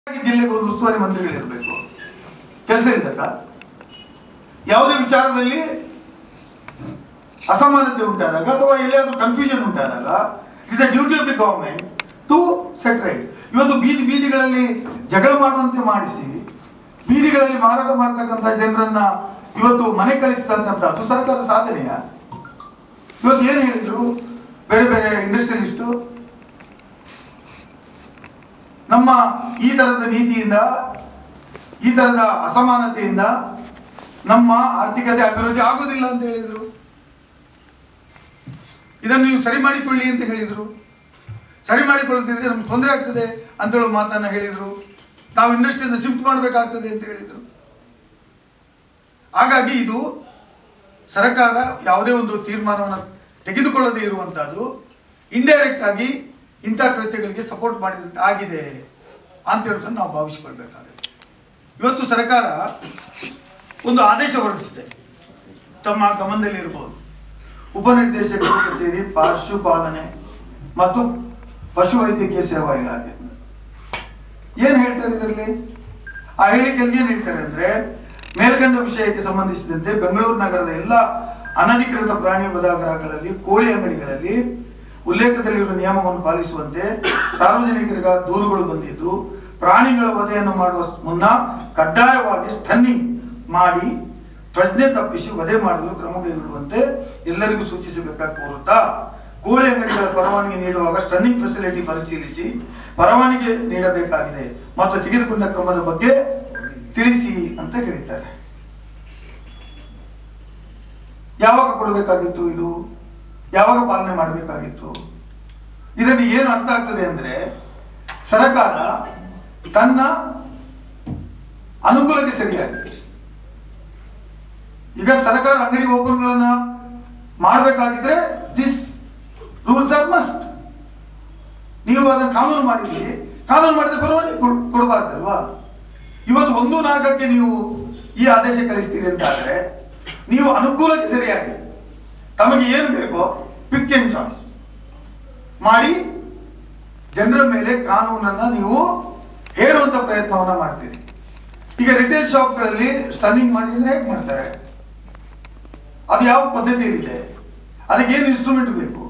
ಜಿಲ್ಲೆಗೆ ಒಂದು ಉಸ್ತುವಾರಿ ಮಂತ್ರಿಗಳಿರಬೇಕು ಕೆಲಸ ಇಲ್ಲಕ್ಕ ಯಾವುದೇ ವಿಚಾರದಲ್ಲಿ ಅಸಮಾನತೆ ಉಂಟಾದಾಗ ಅಥವಾ ಎಲ್ಲಿಯಾದ್ರೂ ಕನ್ಫ್ಯೂಷನ್ ಉಂಟಾದಾಗ is the duty of the government to set right ಇವತ್ತು ಬೀದಿ ಬೀದಿಗಳಲ್ಲಿ ಜಗಳ ಮಾಡುವಂತೆ ಮಾಡಿಸಿ ಬೀದಿಗಳಲ್ಲಿ ಮಾರಾಟ ಮಾಡ್ತಕ್ಕಂಥ ಜನರನ್ನ ಇವತ್ತು ಮನೆ ಕಳಿಸ್ತಕ್ಕಂಥದ್ದು ಸರ್ಕಾರ ಸಾಧನೆಯ ಇವತ್ತು ಏನು ಹೇಳಿದ್ರು ಬೇರೆ ಬೇರೆ ಇಂಡಸ್ಟ್ರಿಯಲಿಸ್ಟು ನಮ್ಮ ಈ ತರದ ನೀತಿಯಿಂದ ಈ ತರದ ಅಸಮಾನತೆಯಿಂದ ನಮ್ಮ ಆರ್ಥಿಕತೆ ಅಭಿವೃದ್ಧಿ ಆಗೋದಿಲ್ಲ ಅಂತ ಹೇಳಿದರು ಇದನ್ನು ನೀವು ಸರಿ ಮಾಡಿಕೊಳ್ಳಿ ಅಂತ ಹೇಳಿದರು ಸರಿ ಮಾಡಿಕೊಳ್ಳುತ್ತಿದ್ರೆ ನಮ್ಗೆ ತೊಂದರೆ ಆಗ್ತದೆ ಅಂತ ಹೇಳೋ ಮಾತನ್ನ ಹೇಳಿದರು ನಾವು ಇಂಡಸ್ಟ್ರಿಯಿಂದ ಶಿಫ್ಟ್ ಮಾಡಬೇಕಾಗ್ತದೆ ಅಂತ ಹೇಳಿದರು ಹಾಗಾಗಿ ಇದು ಸರ್ಕಾರ ಯಾವುದೇ ಒಂದು ತೀರ್ಮಾನವನ್ನು ತೆಗೆದುಕೊಳ್ಳದೇ ಇರುವಂತಹದ್ದು ಇಂಡೈರೆಕ್ಟ್ ಆಗಿ ಇಂಥ ಕೃತ್ಯಗಳಿಗೆ ಸಪೋರ್ಟ್ ಮಾಡಿದಂತೆ ಆಗಿದೆ ಅಂತ ಹೇಳೋದನ್ನು ನಾವು ಭಾವಿಸಿಕೊಳ್ಬೇಕಾಗುತ್ತೆ ಇವತ್ತು ಸರ್ಕಾರ ಒಂದು ಆದೇಶ ಹೊರಡಿಸಿದೆ ತಮ್ಮ ಗಮನದಲ್ಲಿರ್ಬೋದು ಉಪನಿರ್ದೇಶಕರ ಕಚೇರಿ ಪಶುಪಾಲನೆ ಮತ್ತು ಪಶುವೈದ್ಯಕೀಯ ಸೇವಾ ಇಲಾಖೆ ಏನ್ ಹೇಳ್ತಾರೆ ಇದರಲ್ಲಿ ಆ ಹೇಳಿಕೆಯಲ್ಲಿ ಏನ್ ಹೇಳ್ತಾರೆ ಅಂದ್ರೆ ಮೇಲ್ಕಂಡ ವಿಷಯಕ್ಕೆ ಸಂಬಂಧಿಸಿದಂತೆ ಬೆಂಗಳೂರು ನಗರದ ಎಲ್ಲ ಅನಧಿಕೃತ ಪ್ರಾಣಿ ವಧಾಗರಗಳಲ್ಲಿ ಕೋಳಿ ಅಂಗಡಿಗಳಲ್ಲಿ ಉಲ್ಲೇಖದಲ್ಲಿರುವ ನಿಯಮವನ್ನು ಪಾಲಿಸುವಂತೆ ಸಾರ್ವಜನಿಕರಿಗ ದೂರುಗಳು ಬಂದಿದ್ದು ಪ್ರಾಣಿಗಳ ವಧೆಯನ್ನು ಮಾಡುವ ಮುನ್ನ ಕಡ್ಡಾಯವಾಗಿ ಸ್ಟನ್ನಿಂಗ್ ಮಾಡಿ ಪ್ರಜ್ಞೆ ತಪ್ಪಿಸಿ ವಧೆ ಮಾಡಲು ಕ್ರಮ ಕೈಗೊಳ್ಳುವಂತೆ ಎಲ್ಲರಿಗೂ ಸೂಚಿಸಬೇಕಾಗಿ ಕೋರುತ್ತಾ ಕೋಳಿ ಅಂಗಡಿಗಳ ಪರವಾನಗಿ ನೀಡುವಾಗ ಸ್ಟನ್ನಿಂಗ್ ಫೆಸಿಲಿಟಿ ಪರಿಶೀಲಿಸಿ ಪರವಾನಗಿ ನೀಡಬೇಕಾಗಿದೆ ಮತ್ತು ತೆಗೆದುಕೊಂಡ ಕ್ರಮದ ಬಗ್ಗೆ ತಿಳಿಸಿ ಅಂತ ಹೇಳಿದ್ದಾರೆ ಯಾವಾಗ ಕೊಡಬೇಕಾಗಿತ್ತು ಇದು ಯಾವಾಗ ಪಾಲನೆ ಮಾಡಬೇಕಾಗಿತ್ತು ಇದರಲ್ಲಿ ಏನು ಅರ್ಥ ಆಗ್ತದೆ ಅಂದ್ರೆ ಸರ್ಕಾರ ತನ್ನ ಅನುಕೂಲಕ್ಕೆ ಸರಿಯಾಗಿ ಈಗ ಸರ್ಕಾರ ಅಂಗಡಿ ಓಪನ್ಗಳನ್ನ ಮಾಡಬೇಕಾಗಿದ್ರೆ ದಿಸ್ ರೂಲ್ಸ್ ಆರ್ ಮಸ್ಟ್ ನೀವು ಅದನ್ನು ಕಾನೂನು ಮಾಡಿದ್ರಿ ಕಾನೂನು ಮಾಡಿದ ಪರವಾಗಿ ಕೊಡಬಾರ್ದಲ್ವಾ ಇವತ್ತು ಒಂದು ನಾಲ್ಕಕ್ಕೆ ನೀವು ಈ ಆದೇಶ ಕಳಿಸ್ತೀರಿ ಅಂತ ಆದ್ರೆ ನೀವು ಅನುಕೂಲಕ್ಕೆ ಸರಿಯಾಗಿ ತಮಗೆ ಏನು ಬೇಕೋ ಪಿಕ್ ಅಂಡ್ ಚಾಯ್ಸ್ ಮಾಡಿ ಜನರ ಮೇಲೆ ಕಾನೂನನ್ನ ನೀವು ಹೇರುವಂತ ಪ್ರಯತ್ನವನ್ನ ಮಾಡ್ತೀರಿ ಈಗ ರಿಟೇಲ್ ಶಾಪ್ಗಳಲ್ಲಿ ಸ್ಟನ್ನಿಂಗ್ ಮಾಡಿ ಅಂದ್ರೆ ಹೇಗೆ ಮಾಡ್ತಾರೆ ಅದು ಯಾವ ಪದ್ಧತಿಯಲ್ಲಿದೆ ಅದಕ್ಕೆ ಏನು ಇನ್ಸ್ಟ್ರೂಮೆಂಟ್ ಬೇಕು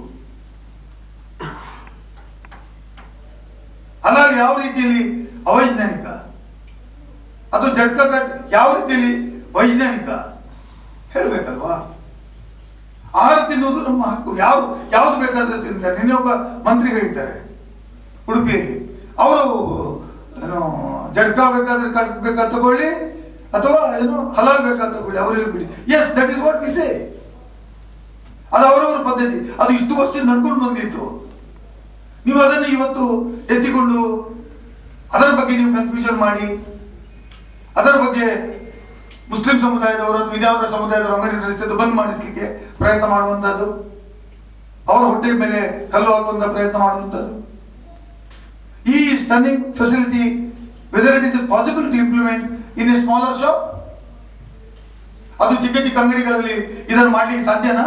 ಅಲ್ಲ ಅದು ಯಾವ ರೀತಿಯಲ್ಲಿ ಅವೈಜ್ಞಾನಿಕ ಅದು ಜಡ್ಕ ಕಟ್ ಯಾವ ರೀತಿಯಲ್ಲಿ ವೈಜ್ಞಾನಿಕ ಹೇಳ್ಬೇಕಲ್ವಾ ಆಹಾರ ತಿನ್ನುವುದು ನಮ್ಮ ಹಕ್ಕು ಯಾರು ಯಾವ್ದು ಬೇಕಾದ್ರೆ ತಿಂತಾರೆ ನಿನ್ನೆ ಒಬ್ಬ ಮಂತ್ರಿ ಹೇಳ್ತಾರೆ ಉಡುಪಿಯಲ್ಲಿ ಅವರು ಏನು ಜಡ್ಕ ಬೇಕಾದ್ರೆ ಕಟ್ ಬೇಕಾದ ತಗೊಳ್ಳಿ ಅಥವಾ ಏನು ಹಲಾಲ್ ಬೇಕಾದ ತಗೊಳ್ಳಿ ಅವರು ಹೇಳ್ಬಿಡಿ yes that is what we say ಅದು ಅವರವರ ಪದ್ಧತಿ ಅದು ಇಷ್ಟು ವರ್ಷ ನಡ್ಕೊಂಡು ಬಂದಿತ್ತು ನೀವು ಅದನ್ನು ಇವತ್ತು ಎತ್ತಿಕೊಂಡು ಅದರ ಬಗ್ಗೆ ನೀವು ಕನ್ಫ್ಯೂಷನ್ ಮಾಡಿ ಅದರ ಬಗ್ಗೆ ಮುಸ್ಲಿಂ ಸಮುದಾಯದವರು ಅಥವಾ ಇನ್ಯಾವುದೋ ಸಮುದಾಯದವರು ಅಂಗಡಿ ನಡೆಸಿದ್ದು ಬಂದ್ ಮಾಡಿಸ್ಲಿಕ್ಕೆ ಪ್ರಯತ್ನ ಮಾಡುವಂಥದ್ದು ಅವರ ಹೊಟ್ಟೆ ಮೇಲೆ ಕಲ್ಲು ಹಾಕುವಂತ ಪ್ರಯತ್ನ ಮಾಡುವಂಥದ್ದು ಈ stunning facility whether it is possible to implement in a smaller shop ಅದು ಚಿಕ್ಕ ಚಿಕ್ಕ ಅಂಗಡಿಗಳಲ್ಲಿ ಇದನ್ನು ಮಾಡ್ಲಿಕ್ಕೆ ಸಾಧ್ಯನಾ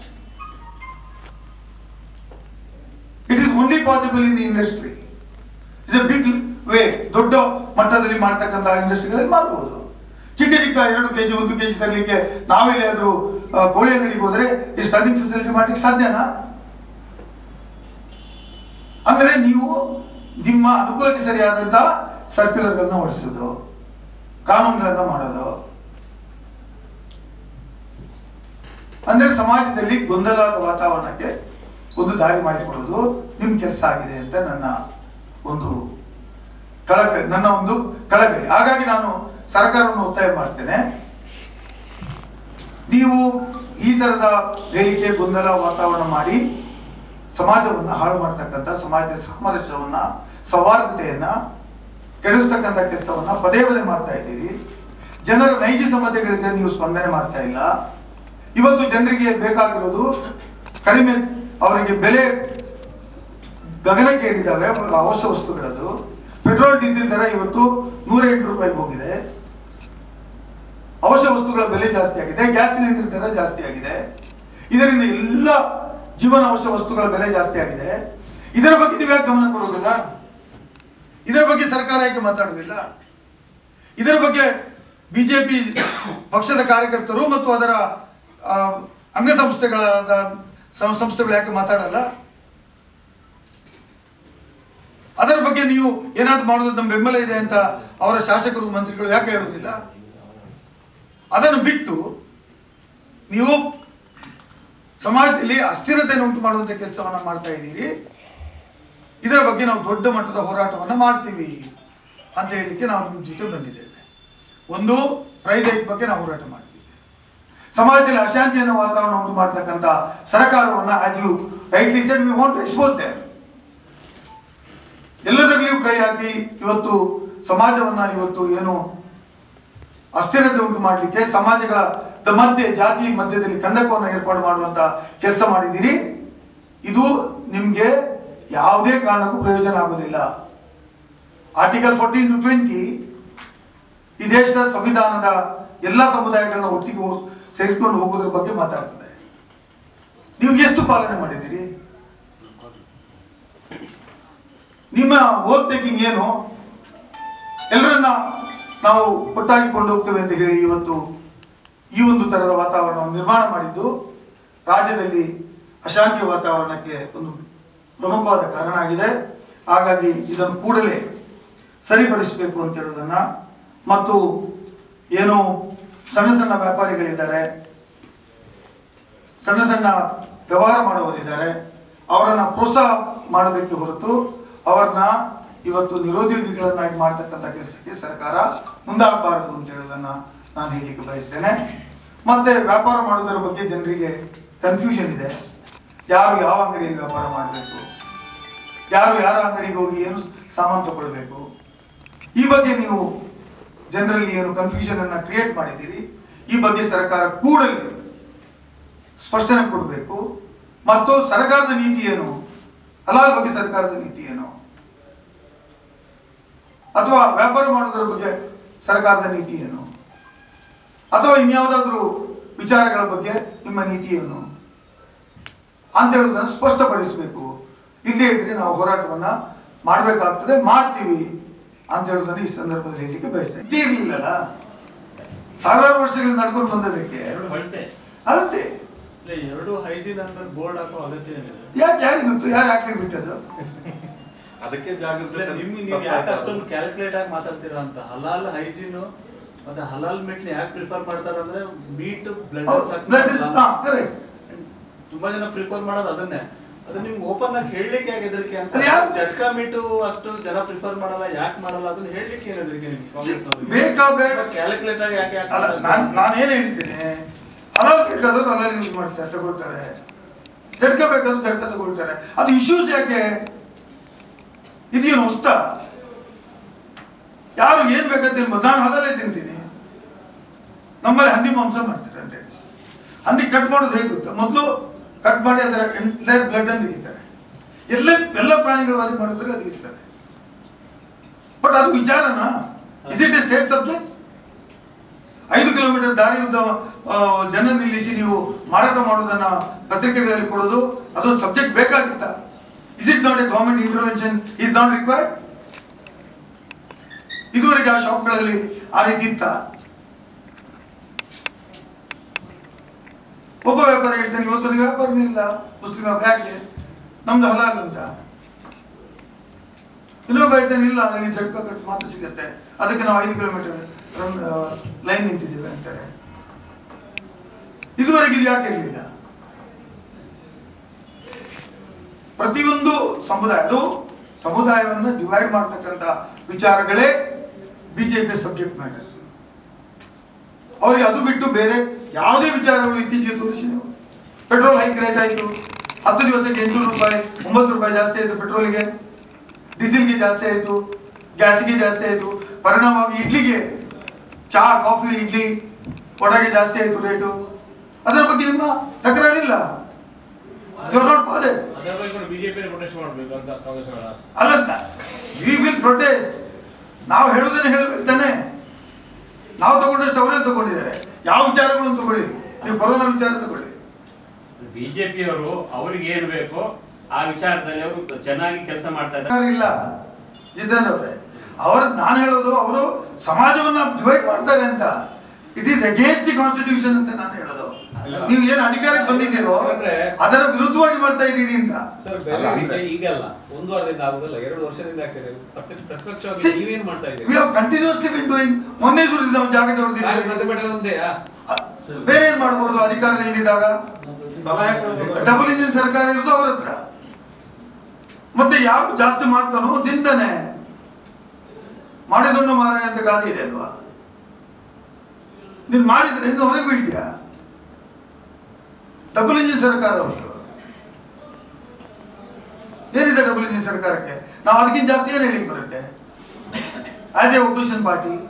it is only possible in industry is a big way ದೊಡ್ಡ ಮಟ್ಟದಲ್ಲಿ ಮಾಡ್ತಕ್ಕಂತಹ ಇಂಡಸ್ಟ್ರಿಗಳಲ್ಲಿ ಮಾಡಬಹುದು ಚಿಕ್ಕ ಚಿಕ್ಕ ಎರಡು ಕೆಜಿ ಒಂದು ಕೆಜಿ ತರಲಿಕ್ಕೆ ನಾವೆಲ್ಲಿಯಾದ್ರೂ ಆ, ಕೋಳಿ ಅಂಗಡಿಗೆ ಹೋದ್ರೆ ಈ ಸ್ಟನ್ನಿಂಗ್ ಫೆಸಿಲಿಟಿ ಮಾಡ್ಲಿಕ್ಕೆ ಸಾಧ್ಯನಾ ಅಂದ್ರೆ ನೀವು ನಿಮ್ಮ ಅನುಕೂಲಕ್ಕೆ ಸರಿಯಾದಂತ ಸರ್ಕ್ಯುಲರ್ಗಳನ್ನ ಹೊರಡಿಸೋದು ಕಾನೂನುಗಳನ್ನ ಮಾಡೋದು ಅಂದ್ರೆ ಸಮಾಜದಲ್ಲಿ ಗೊಂದಲದ ವಾತಾವರಣಕ್ಕೆ ಒಂದು ದಾರಿ ಮಾಡಿಕೊಡೋದು ನಿಮ್ ಕೆಲಸ ಆಗಿದೆ ಅಂತ ನನ್ನ ಒಂದು ಕಳಕಳಿ ನನ್ನ ಒಂದು ಕಳಕಳಿ ಹಾಗಾಗಿ ನಾನು ಸರ್ಕಾರವನ್ನು ಒತ್ತಾಯ ಮಾಡ್ತೇನೆ ನೀವು ಈ ತರದ ಹೇಳಿಕೆ ಗೊಂದಲ ವಾತಾವರಣ ಮಾಡಿ ಸಮಾಜವನ್ನ ಹಾಳು ಮಾಡ್ತಕ್ಕಂಥ ಸಮಾಜದ ಸಾಮರಸ್ಯವನ್ನ ಸೌಹಾರ್ದತೆಯನ್ನ ಕೆಡಿಸ್ತಕ್ಕಂಥ ಕೆಲಸವನ್ನ ಪದೇ ಪದೇ ಮಾಡ್ತಾ ಇದ್ದೀರಿ ಜನರ ನೈಜ ಸಮಸ್ಯೆಗಳಿಗೆ ನೀವು ಸ್ಪಂದನೆ ಮಾಡ್ತಾ ಇಲ್ಲ ಇವತ್ತು ಜನರಿಗೆ ಬೇಕಾಗಿರೋದು ಕಡಿಮೆ ಅವರಿಗೆ ಬೆಲೆ ಗಗನಕ್ಕೆ ಏರಿದ್ದಾವೆ ಅವಶ್ಯ ವಸ್ತುಗಳದ್ದು ಪೆಟ್ರೋಲ್ ಡೀಸೆಲ್ ದರ ಇವತ್ತು ನೂರ ಎಂಟು ರೂಪಾಯಿಗೆ ಹೋಗಿದೆ ಅವಶ್ಯ ವಸ್ತುಗಳ ಬೆಲೆ ಜಾಸ್ತಿ ಆಗಿದೆ ಗ್ಯಾಸ್ ಸಿಲಿಂಡರ್ ದರ ಜಾಸ್ತಿ ಆಗಿದೆ ಇದರಿಂದ ಎಲ್ಲ ಜೀವನ ಅವಶ್ಯ ವಸ್ತುಗಳ ಬೆಲೆ ಜಾಸ್ತಿ ಆಗಿದೆ ಇದರ ಬಗ್ಗೆ ನೀವು ಯಾಕೆ ಗಮನ ಕೊಡೋದಿಲ್ಲ ಇದರ ಬಗ್ಗೆ ಸರ್ಕಾರ ಯಾಕೆ ಮಾತಾಡೋದಿಲ್ಲ ಇದರ ಬಗ್ಗೆ ಬಿಜೆಪಿ ಪಕ್ಷದ ಕಾರ್ಯಕರ್ತರು ಮತ್ತು ಅದರ ಆ, ಅಂಗಸಂಸ್ಥೆಗಳಾದ ಸಂ- ಸಂಸ್ಥೆಗಳು ಯಾಕೆ ಮಾತಾಡಲ್ಲ ಅದರ ಬಗ್ಗೆ ನೀವು ಏನಾದ್ರು ಮಾಡೋದು ನಮ್ಮ ಬೆಂಬಲ ಇದೆ ಅಂತ ಅವರ ಶಾಸಕರು ಮಂತ್ರಿಗಳು ಯಾಕೆ ಹೇಳೋದಿಲ್ಲ ಅದನ್ನು ಬಿಟ್ಟು ನೀವು ಸಮಾಜದಲ್ಲಿ ಅಸ್ಥಿರತೆಯನ್ನು ಉಂಟು ಮಾಡುವಂಥ ಕೆಲಸವನ್ನು ಮಾಡ್ತಾ ಇದ್ದೀರಿ ಇದರ ಬಗ್ಗೆ ನಾವು ದೊಡ್ಡ ಮಟ್ಟದ ಹೋರಾಟವನ್ನು ಮಾಡ್ತೀವಿ ಅಂತ ಹೇಳಲಿಕ್ಕೆ ನಾವು ನಿಮ್ಮ ಜೊತೆ ಬಂದಿದ್ದೇವೆ ಒಂದು ಪ್ರೈಸ್ ಹೈಕ್ ಬಗ್ಗೆ ನಾವು ಹೋರಾಟ ಮಾಡ್ತೀವಿ ಸಮಾಜದಲ್ಲಿ ಅಶಾಂತಿಯನ್ನು ವಾತಾವರಣ ಉಂಟು ಮಾಡ್ತಕ್ಕಂಥ ಸರ್ಕಾರವನ್ನು as you rightly said we want to expose them ಎಲ್ಲದರಲ್ಲಿಯೂ ಕೈ ಹಾಕಿ ಇವತ್ತು ಸಮಾಜವನ್ನ ಇವತ್ತು ಏನು ಅಸ್ಥಿರತೆ ಉಂಟು ಮಾಡಲಿಕ್ಕೆ ಸಮಾಜಗಳ ದ ಮಧ್ಯೆ ಜಾತಿ ಮಧ್ಯದಲ್ಲಿ ಕಂದಕವನ್ನು ಏರ್ಪಾಡು ಮಾಡುವಂತ ಕೆಲಸ ಮಾಡಿದ್ದೀರಿ ಇದು ನಿಮಗೆ ಯಾವುದೇ ಕಾರಣಕ್ಕೂ ಪ್ರಯೋಜನ ಆಗೋದಿಲ್ಲ ಆರ್ಟಿಕಲ್ ಫೋರ್ಟೀನ್ ಟು ಟ್ವೆಂಟಿ ಈ ದೇಶದ ಸಂವಿಧಾನದ ಎಲ್ಲ ಸಮುದಾಯಗಳನ್ನ ಒಟ್ಟಿಗೆ ಹೋ- ಸೇರಿಸ್ಕೊಂಡು ಹೋಗೋದ್ರ ಬಗ್ಗೆ ಮಾತಾಡ್ತದೆ ನೀವು ಎಷ್ಟು ಪಾಲನೆ ಮಾಡಿದ್ದೀರಿ ನಿಮ್ಮ ಓತ್ ಟೇಕಿಂಗ್ ಏನು ಎಲ್ಲರನ್ನ ನಾವು ಒಟ್ಟಾಗಿ ಕೊಂಡೋಗ್ತೇವೆ ಅಂತ ಹೇಳಿ ಇವತ್ತು ಈ ಒಂದು ತರದ ವಾತಾವರಣವನ್ನು ನಿರ್ಮಾಣ ಮಾಡಿದ್ದು ರಾಜ್ಯದಲ್ಲಿ ಅಶಾಂತಿಯ ವಾತಾವರಣಕ್ಕೆ ಒಂದು ಪ್ರಮುಖವಾದ ಕಾರಣ ಆಗಿದೆ ಹಾಗಾಗಿ ಇದನ್ನು ಕೂಡಲೇ ಸರಿಪಡಿಸಬೇಕು ಅಂತ ಹೇಳೋದನ್ನ ಮತ್ತು ಏನು ಸಣ್ಣ ಸಣ್ಣ ವ್ಯಾಪಾರಿಗಳಿದ್ದಾರೆ ಸಣ್ಣ ಸಣ್ಣ ವ್ಯವಹಾರ ಮಾಡುವವರಿದ್ದಾರೆ ಅವರನ್ನ ಪ್ರೋತ್ಸಾಹ ಮಾಡಬೇಕೆ ಹೊರತು ಅವರನ್ನ ಇವತ್ತು ನಿರುದ್ಯೋಗಿಗಳನ್ನಾಗಿ ಮಾಡ್ತಕ್ಕಂಥ ಕೆಲಸಕ್ಕೆ ಸರ್ಕಾರ ಮುಂದಾಗಬಾರದು ಅಂತ ಹೇಳೋದನ್ನ ನಾನು ಹೇಳಲಿಕ್ಕೆ ಬಯಸ್ತೇನೆ ಮತ್ತೆ ವ್ಯಾಪಾರ ಮಾಡೋದರ ಬಗ್ಗೆ ಜನರಿಗೆ ಕನ್ಫ್ಯೂಷನ್ ಇದೆ ಯಾರು ಯಾವ ಅಂಗಡಿಯಲ್ಲಿ ವ್ಯಾಪಾರ ಮಾಡಬೇಕು ಯಾರು ಯಾರ ಅಂಗಡಿಗೆ ಹೋಗಿ ಏನು ಸಾಮಾನು ತಗೊಳ್ಬೇಕು ಈ ಬಗ್ಗೆ ನೀವು ಜನರಲ್ಲಿ ಏನು ಕನ್ಫ್ಯೂಷನ್ ಅನ್ನ ಕ್ರಿಯೇಟ್ ಮಾಡಿದ್ದೀರಿ ಈ ಬಗ್ಗೆ ಸರ್ಕಾರ ಕೂಡಲೇ ಸ್ಪಷ್ಟನೆ ಕೊಡಬೇಕು ಮತ್ತು ಸರ್ಕಾರದ ನೀತಿ ಏನು ಹಲಾಲ್ ಬಗ್ಗೆ ಸರ್ಕಾರದ ನೀತಿ ಏನು ಅಥವಾ ವ್ಯಾಪಾರ ಮಾಡೋದರ ಬಗ್ಗೆ ಸರ್ಕಾರದ ನೀತಿ ಏನು ಅಥವಾ ಇನ್ಯಾವುದಾದ್ರೂ ವಿಚಾರಗಳ ಬಗ್ಗೆ ನಿಮ್ಮ ನೀತಿ ಏನು ಅಂತ ಹೇಳೋದನ್ನು ಸ್ಪಷ್ಟಪಡಿಸಬೇಕು ಇಲ್ಲೇ ಇದ್ರೆ ನಾವು ಹೋರಾಟವನ್ನ ಮಾಡಬೇಕಾಗ್ತದೆ ಮಾಡ್ತೀವಿ ಅಂತ ಹೇಳೋದನ್ನು ಈ ಸಂದರ್ಭದಲ್ಲಿ ಹೇಳಲಿಕ್ಕೆ ಬಯಸ್ತೇನೆ ಇದೇ ಇರ್ಲಿಲ್ಲಲ್ಲ ಸಾವಿರಾರು ವರ್ಷಗಳಿಂದ ನಡ್ಕೊಂಡು ಬಂದದಕ್ಕೆ ಎರಡು ಹೊರಟೆ ಅಳತೆ ಇಲ್ಲ, ಎರಡು ಹೈಜೀನ್ ಅಂತ ಬೋರ್ಡ್ ಹಾಕೋ ಅಗತ್ಯ ಏನಿಲ್ಲ ಯಾಕೆ ಯಾರಿಗೆ ಗೊತ್ತು ಯಾರು ಹಾಕ್ಲಿಕ್ಕೆ ಬಿಟ್ಟದ್ದು ಅದಕ್ಕೆ ಇಲ್ಲ, ಜಾಗೃತಿ ನಿಮ್ ನೀವು ಯಾಕೆ ಅಷ್ಟೊಂದು ಕ್ಯಾಲ್ಕುಲೇಟ್ ಆಗಿ ಮಾತಾಡ್ತೀರಾ ಅಂತ ಹಲಾಲ್ ಹೈಜೀನ್ ಮತ್ತೆ ಹಲಾಲ್ ಮೀಟ್ ಯಾಕೆ ಪ್ರಿಫರ್ ಮಾಡ್ತಾರೆ ಅಂದ್ರೆ ಮೀಟ್ ಬ್ಲಡ್ ದಟ್ ಇಸ್ ಹಾ ಕರೆಕ್ಟ್ ತುಂಬಾ ಜನ ಪ್ರಿಫರ್ ಮಾಡೋದು ಅದನ್ನೇ ಅದು ನಿಮ್ಗೆ ಓಪನ್ ಆಗಿ ಹೇಳಲಿಕ್ಕೆ ಯಾಕೆ ಹೆದರಿಕೆ ಅಂತ ಅದು ಯಾರು- ಜಟ್ಕಾ ಮೀಟು ಅಷ್ಟು ಜನ ಪ್ರಿಫರ್ ಮಾಡಲ್ಲ ಯಾಕೆ ಮಾಡಲ್ಲ ಅದನ್ನ ಹೇಳಲಿಕ್ಕೆ ಏನು ಹೆದರಿಕೆ ನಿಮ್ಗೆ ಕಾಂಗ್ರೆಸ್ನವ್ರಿಗೆ? ಬೇಕಾ ಬೇಡ ಕ್ಯಾಲ್ಕುಲೇಟ್ ಆಗಿ ಯಾಕೆ ಅಲ್ಲ ನಾನು ನಾನು ಏನು ಹೇಳ್ತೀನಿ ಹಲಾಲ್ ಬೇಕಾದ್ರು ಹಲಾಲ್ ಯೂಸ್ ಮಾಡ್ತಾರೆ ತಗೊಳ್ತಾರೆ ಜಡ್ಕ ಬೇಕಾದ್ರು ಜಡ್ಕ ತಗೊಳ್ತಾರೆ ಅದು ಇಶ್ಯೂಸ್ ಯಾಕೆ ಇದೇನು ಹೊಸ್ತ ಯಾರು ಏನ್ ಬೇಕಂತ ತಿನ್ಬೋದು ನಾನು ಹಲಾಲೇ ತಿಂತೀನಿ ನಮ್ಮಲ್ಲಿ ಹಂದಿ ಮಾಂಸ ಮಾಡ್ತಾರೆ ಅಂತ ಹೇಳಿ ಹಂದಿ ಕಟ್ ಮಾಡೋದು ಹೇಗೆ ಗೊತ್ತಾ ಮೊದಲು ಕಟ್ ಮಾಡಿ ಅದರ ಎಂಟೈರ್ ಬ್ಲಡ್ ಅನ್ನು ತೆಗಿತಾರೆ ಎಲ್ಲ ಎಲ್ಲ ಪ್ರಾಣಿಗಳು ಅದಕ್ಕೆ ಮಾಡಿದ್ರೆ ಅದು ಇರ್ತದೆ ಬಟ್ ಅದು ವಿಚಾರನಾ is it a state subject ಐದು ಕಿಲೋಮೀಟರ್ ದಾರಿ ಉದ್ದ ಆ, ಜನ ನಿಲ್ಲಿಸಿ ನೀವು ಮಾರಾಟ ಮಾಡುವುದನ್ನ ಪತ್ರಿಕೆಗಳಲ್ಲಿ ಕೊಡೋದು ಅದೊಂದು ಸಬ್ಜೆಕ್ಟ್ ಬೇಕಾಗಿತ್ತ is it not a government intervention is not required ಇದುವರೆಗೆ ಆ ಶಾಪ್ಗಳಲ್ಲಿ ಆ ರೀತಿ ಇತ್ತ ಒಬ್ಬ ವ್ಯಾಪಾರ ಹೇಳ್ತಾನೆ ಇವತ್ತು ನನಗೆ ವ್ಯಾಪಾರನೇ ಇಲ್ಲ ಮುಸ್ಲಿಂ ವ್ಯಾಪಾರ ಯಾಕೆ ನಮ್ದು ಹಲಾಲ್ ಅಂತ ಇನ್ನೊಬ್ಬ ಹೇಳ್ತಾನೆ ಇಲ್ಲ ನನಗೆ ಜಡ್ಕ ಕಟ್ ಮಾತ್ರ ಸಿಗುತ್ತೆ ಅದಕ್ಕೆ ನಾವು ಐದು ಕಿಲೋಮೀಟರ್ ಲೈನ್ ನಿಂತಿದ್ದೇವೆ ಅಂತಾರೆ ಇದುವರೆಗೆ ಇದು ಯಾಕೆ ಇರಲಿಲ್ಲ ಪ್ರತಿಯೊಂದು ಸಮುದಾಯ ಅದು ಸಮುದಾಯವನ್ನು ಡಿವೈಡ್ ಮಾಡ್ತಕ್ಕಂಥ ವಿಚಾರಗಳೇ ಬಿಜೆಪಿ ಸಬ್ಜೆಕ್ಟ್ ಮ್ಯಾಟರ್ಸ್ ಅವರಿಗೆ ಅದು ಬಿಟ್ಟು ಬೇರೆ ಯಾವುದೇ ವಿಚಾರಗಳು ಇತ್ತೀಚೆಗೆ ತೋರಿಸಿ ನೀವು ಪೆಟ್ರೋಲ್ ಹೈಕ್ ರೇಟ್ ಆಯಿತು ಹತ್ತು ದಿವಸಕ್ಕೆ ಎಂಟುನೂರು ರೂಪಾಯಿ ಒಂಬತ್ತು ರೂಪಾಯಿ ಜಾಸ್ತಿ ಆಯಿತು ಪೆಟ್ರೋಲ್ಗೆ ಡೀಸೆಲ್ಗೆ ಜಾಸ್ತಿ ಆಯಿತು ಗ್ಯಾಸ್ಗೆ ಜಾಸ್ತಿ ಆಯಿತು ಪರಿಣಾಮವಾಗಿ ಇಡ್ಲಿಗೆ ಚಹಾ ಕಾಫಿ ಇಡ್ಲಿ ವಡೆಗೆ ಜಾಸ್ತಿ ಆಯಿತು ರೇಟು ಅದರ ಬಗ್ಗೆ ನಿಮ್ಮ ತಕರಾರಿಲ್ಲ ಯು ನಾಟ್ ಬಾದರ್ ಅದರ ಬಗ್ಗೆ ಕೂಡ ಬಿಜೆಪಿ ಪ್ರೊಟೆಸ್ಟ್ ಮಾಡಬೇಕು ಅಂತ ಕಾಂಗ್ರೆಸ್ ಅವರ ಆಸೆ ಅಲ್ಲ ವಿ ವಿಲ್ ಪ್ರೊಟೆಸ್ಟ್ ನಾವು ಹೇಳೋದನ್ನೇ ಹೇಳ್ಬೇಕು ತಾನೆ ನಾವು ತಗೊಂಡಷ್ಟು ಅವರೇ ತಗೊಂಡಿದ್ದಾರೆ ಯಾವ ವಿಚಾರಗಳನ್ನು ತಗೊಳ್ಳಿ ನೀವು ಕೊರೋನಾ ವಿಚಾರ ತಗೊಳ್ಳಿ ಬಿಜೆಪಿಯವರು ಅವ್ರಿಗೆ ಏನ್ ಬೇಕೋ ಆ ವಿಚಾರದಲ್ಲಿ ಅವರು ಚೆನ್ನಾಗಿ ಕೆಲಸ ಮಾಡ್ತಾ ಇದ್ದಾರೆ ಸರ್ಕಾರ ಇಲ್ಲ ಜಿತೇಂದ್ರ ಅವರೇ ಅವರ ನಾನು ಹೇಳೋದು ಅವರು ಸಮಾಜವನ್ನ ಡಿವೈಡ್ ಮಾಡ್ತಾರೆ ಅಂತ it is against the constitution ಅಂತ ನಾನು ಹೇಳೋದು ನೀವು ಏನು ಅಧಿಕಾರಕ್ಕೆ ಬಂದಿದ್ದೀರೋ ಅದರ ವಿರುದ್ಧವಾಗಿ ಮಾಡ್ತಾ ಇದ್ದೀರಿ ಅಂತ ಸರ್ ಬೇರೆ ರೀತಿ ಈಗಲ್ಲ ಒಂದು ವಾರದಿಂದ ಆಗುದಲ್ಲ ಎರಡು ವರ್ಷದಿಂದ ಆಗ್ತಿದೆ ಪ್ರತ್ಯಕ್ಷ- ಪ್ರತ್ಯಕ್ಷವಾಗಿ See, ನೀವೇನ್ ಮಾಡ್ತಾ ವಿ ಇದ್ದೀರಿ ಹ್ಯಾವ್ ಕಂಟಿನ್ಯೂಸ್ಲಿ ಬಿನ್ ಡೂಯಿಂಗ್ ಮೊನ್ನೆ ಸುರಿದ ನಾವು ಜಾಕೆಟ್ ನಾನು ಹೊಡೆದಿದ್ದೀವಿ ಪ್ರತಿಭಟನೆ ಒಂದೇಯಾ ಬೇರೆ ಏನ್ ಮಾಡ್ಬೋದು ಅಧಿಕಾರದಲ್ಲಿದ್ದಾಗ ಸಲಹೆ ಕೊಡೋದು. ಡಬಲ್ ಇಂಜಿನ್ ಸರ್ಕಾರ ಇರೋದು ಅವ್ರ ಹತ್ರ ಮತ್ತೆ ಯಾರು ಜಾಸ್ತಿ ಮಾಡ್ತಾನೋ ತಿಂತಾನೆ ಮಾಡಿದೊಂಡು ಮಾರಾಯ ಅಂತ ಗಾದೆ ಇದೆ ಅಲ್ವಾ ನೀನ್ ಮಾಡಿದ್ರೆ ಇನ್ನು ಹೊರಗೆ ಬೀಳ್ತೀಯ ಡಬಲ್ ಇಂಜಿನ್ ಸರ್ಕಾರ ಉಂಟು ಏನಿದೆ ಡಬಲ್ ಇಂಜಿನ್ ಸರ್ಕಾರಕ್ಕೆ ನಾವು ಅದಕ್ಕಿಂತ ಜಾಸ್ತಿ ಏನು ಹೇಳಿಕ್ ಬರುತ್ತೆ ಆಸ್ ಎ ಒಪೋಸಿಷನ್ ಪಾರ್ಟಿ